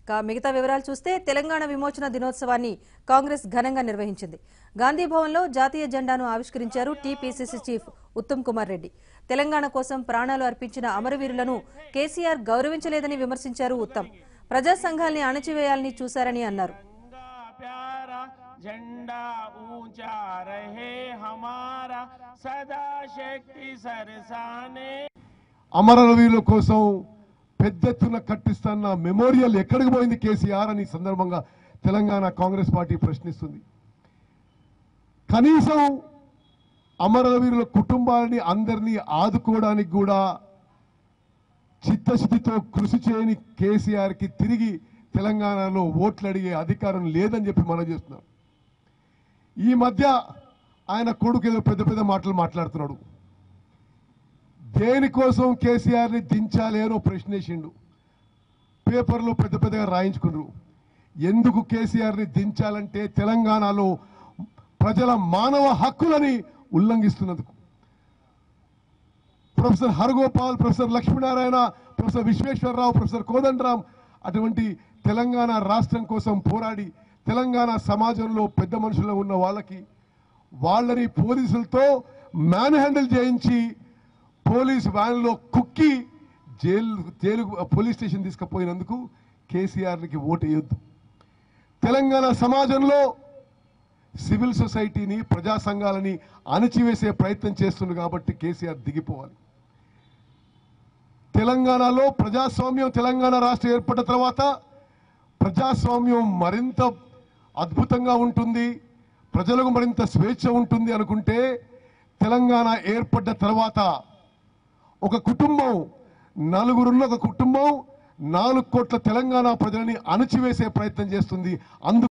ఇక మిగతా వివరాలు చూస్తే తెలంగాణ విమోచన దినోత్సవాన్ని కాంగ్రెస్ ఘనంగా నిర్వహించింది గాంధీ భవన్లో జాతీయ జెండాను ఆవిష్కరించారు టీపీసీసీ చీఫ్ ఉత్తమ్ కుమార్ రెడ్డి తెలంగాణ కోసం ప్రాణాలు అర్పించిన అమరవీరులను కేసీఆర్ గౌరవించలేదని విమర్శించారు ఉత్తమ్ ప్రజా సంఘాల్ని అణచివేయాలని చూశారని అన్నారు तिरंगा प्यारा झंडा ऊंचा रहे हमारा सदा शक्ति सरसाने అమరవీరుల కోసం పెద్ద ఎత్తున కట్టిస్తున్న మెమోరియల్ ఎక్కడికి పోయింది కేసీఆర్ అని ఈ సందర్భంగా తెలంగాణ కాంగ్రెస్ పార్టీ ప్రశ్నిస్తుంది కనీసం అమరవీరుల కుటుంబాలని అందరినీ ఆదుకోవడానికి కూడా చిత్తశుద్ధితో కృషి చేయని కేసీఆర్కి తిరిగి తెలంగాణలో ఓట్లు అడిగే అధికారం లేదని చెప్పి మనం చేస్తున్నాం ఈ మధ్య ఆయన కొడుకు ఏదో పెద్ద పెద్ద మాటలు మాట్లాడుతున్నాడు దేనికోసం కేసీఆర్ని దించాలి అని ఓ ప్రశ్న వేసిండు పేపర్లో పెద్ద పెద్దగా రాయించుకున్నారు ఎందుకు కేసీఆర్ని దించాలంటే తెలంగాణలో ప్రజల మానవ హక్కులని ఉల్లంఘిస్తున్నందుకు professor Haragopal professor Lakshminarayana professor Visweswararao professor Kodandaram అటువంటి తెలంగాణ రాష్ట్రం కోసం పోరాడి తెలంగాణ సమాజంలో పెద్ద మనుషులు ఉన్న వాళ్ళకి వాళ్ళని పోలీసులతో మ్యాన్ హ్యాండిల్ చేయించి పోలీస్ వ్యాన్లో కుక్కి జైలు జైలు పోలీస్ స్టేషన్ తీసుకుపోయినందుకు కేసీఆర్కి ఓటు వేయొద్దు తెలంగాణ సమాజంలో సివిల్ సొసైటీని ప్రజా సంఘాలని అణచివేసే ప్రయత్నం చేస్తుంది కాబట్టి కేసీఆర్ దిగిపోవాలి తెలంగాణలో ప్రజాస్వామ్యం తెలంగాణ రాష్ట్రం ఏర్పడిన తర్వాత ప్రజాస్వామ్యం మరింత అద్భుతంగా ఉంటుంది ప్రజలకు మరింత స్వేచ్ఛ ఉంటుంది అనుకుంటే తెలంగాణ ఏర్పడ్డ తర్వాత ఒక కుటుంబం నలుగురున్న ఒక కుటుంబం నాలుగు కోట్ల తెలంగాణ ప్రజలని అణచివేసే ప్రయత్నం చేస్తుంది అందుకు